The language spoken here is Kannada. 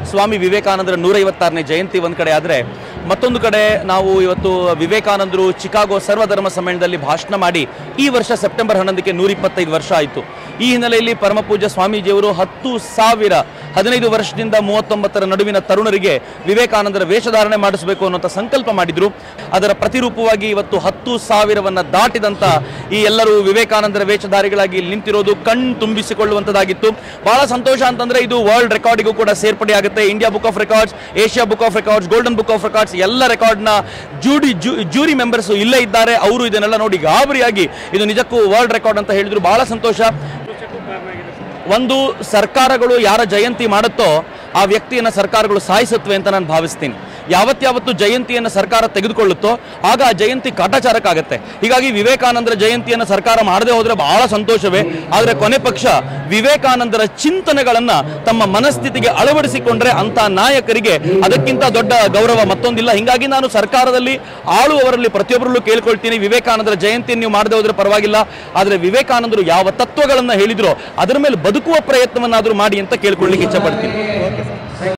ಸ್ವಾಮಿ ವಿವೇಕಾನಂದರ ನೂರೈವತ್ತಾರನೇ ಜಯಂತಿ ಒಂದು ಕಡೆ ಆದರೆ ಮತ್ತೊಂದು ಕಡೆ ನಾವು ಇವತ್ತು ವಿವೇಕಾನಂದರು ಚಿಕಾಗೋ ಸರ್ವಧರ್ಮ ಸಮ್ಮೇಳನದಲ್ಲಿ ಭಾಷಣ ಮಾಡಿ ಈ ವರ್ಷ ಸೆಪ್ಟೆಂಬರ್ ಹನ್ನೊಂದಕ್ಕೆ ನೂರಿಪ್ಪತ್ತೈದು ವರ್ಷ ಆಯಿತು ಈ ಹಿನ್ನೆಲೆಯಲ್ಲಿ ಪರಮಪೂಜ್ಯ ಸ್ವಾಮೀಜಿಯವರು ಹತ್ತು ಸಾವಿರ ಹದಿನೈದು ವರ್ಷದಿಂದ ಮೂವತ್ತೊಂಬತ್ತರ ನಡುವಿನ ತರುಣರಿಗೆ ವಿವೇಕಾನಂದರ ವೇಷಧಾರಣೆ ಮಾಡಿಸಬೇಕು ಅನ್ನುವಂಥ ಸಂಕಲ್ಪ ಮಾಡಿದ್ರು ಅದರ ಪ್ರತಿರೂಪವಾಗಿ ಇವತ್ತು ಹತ್ತು ಸಾವಿರವನ್ನ ದಾಟಿದಂತ ಈ ಎಲ್ಲರೂ ವಿವೇಕಾನಂದರ ವೇಷಧಾರಿಗಳಾಗಿ ಇಲ್ಲಿ ನಿಂತಿರೋದು ಕಣ್ ತುಂಬಿಸಿಕೊಳ್ಳುವಂಥದ್ದಾಗಿತ್ತು ಬಹಳ ಸಂತೋಷ ಅಂತಂದ್ರೆ ಇದು ವರ್ಲ್ಡ್ ರೆಕಾರ್ಡಿಗೂ ಕೂಡ ಸೇರ್ಪಡೆ ಆಗುತ್ತೆ India book of records Asia book of records golden book of records ಎಲ್ಲ ರೆಕಾರ್ಡ್ನ ಜೂಡಿ ಜೂರಿ ಮೆಂಬರ್ಸ್ ಇಲ್ಲೇ ಇದ್ದಾರೆ ಅವರು ಇದನ್ನೆಲ್ಲ ನೋಡಿ ಗಾಬರಿಯಾಗಿ ಇದು ನಿಜಕ್ಕೂ ವರ್ಲ್ಡ್ ರೆಕಾರ್ಡ್ ಅಂತ ಹೇಳಿದ್ರು ಬಹಳ ಸಂತೋಷ ಒಂದು ಸರ್ಕಾರಗಳು ಯಾರ ಜಯಂತಿ ಮಾಡುತ್ತೋ ಆ ವ್ಯಕ್ತಿಯನ್ನು ಸರ್ಕಾರಗಳು ಸಾಯಿಸುತ್ತವೆ ಅಂತ ನಾನು ಭಾವಿಸ್ತೀನಿ ಯಾವತ್ಯಾವತ್ತು ಜಯಂತಿಯನ್ನು ಸರ್ಕಾರ ತೆಗೆದುಕೊಳ್ಳುತ್ತೋ ಆಗ ಆ ಜಯಂತಿ ಕಾಟಾಚಾರಕ್ಕಾಗತ್ತೆ ಹೀಗಾಗಿ ವಿವೇಕಾನಂದರ ಜಯಂತಿಯನ್ನು ಸರ್ಕಾರ ಮಾಡದೆ ಹೋದ್ರೆ ಬಹಳ ಸಂತೋಷವೇ ಆದರೆ ಕೊನೆ ಪಕ್ಷ ವಿವೇಕಾನಂದರ ಚಿಂತನೆಗಳನ್ನ ತಮ್ಮ ಮನಸ್ಥಿತಿಗೆ ಅಳವಡಿಸಿಕೊಂಡ್ರೆ ಅಂತ ನಾಯಕರಿಗೆ ಅದಕ್ಕಿಂತ ದೊಡ್ಡ ಗೌರವ ಮತ್ತೊಂದಿಲ್ಲ ಹೀಗಾಗಿ ನಾನು ಸರ್ಕಾರದಲ್ಲಿ ಆಳುವವರಲ್ಲಿ ಪ್ರತಿಯೊಬ್ಬರಲ್ಲೂ ಕೇಳ್ಕೊಳ್ತೀನಿ ವಿವೇಕಾನಂದರ ಜಯಂತಿಯನ್ನು ನೀವು ಮಾಡದೆ ಹೋದ್ರೆ ಪರವಾಗಿಲ್ಲ ಆದರೆ ವಿವೇಕಾನಂದರು ಯಾವ ತತ್ವಗಳನ್ನ ಹೇಳಿದ್ರೋ ಅದರ ಮೇಲೆ ಬದುಕುವ ಪ್ರಯತ್ನವನ್ನಾದರೂ ಮಾಡಿ ಅಂತ ಕೇಳ್ಕೊಳ್ಳಿಕ್ಕೆ ಇಚ್ಛಪಡ್ತೀನಿ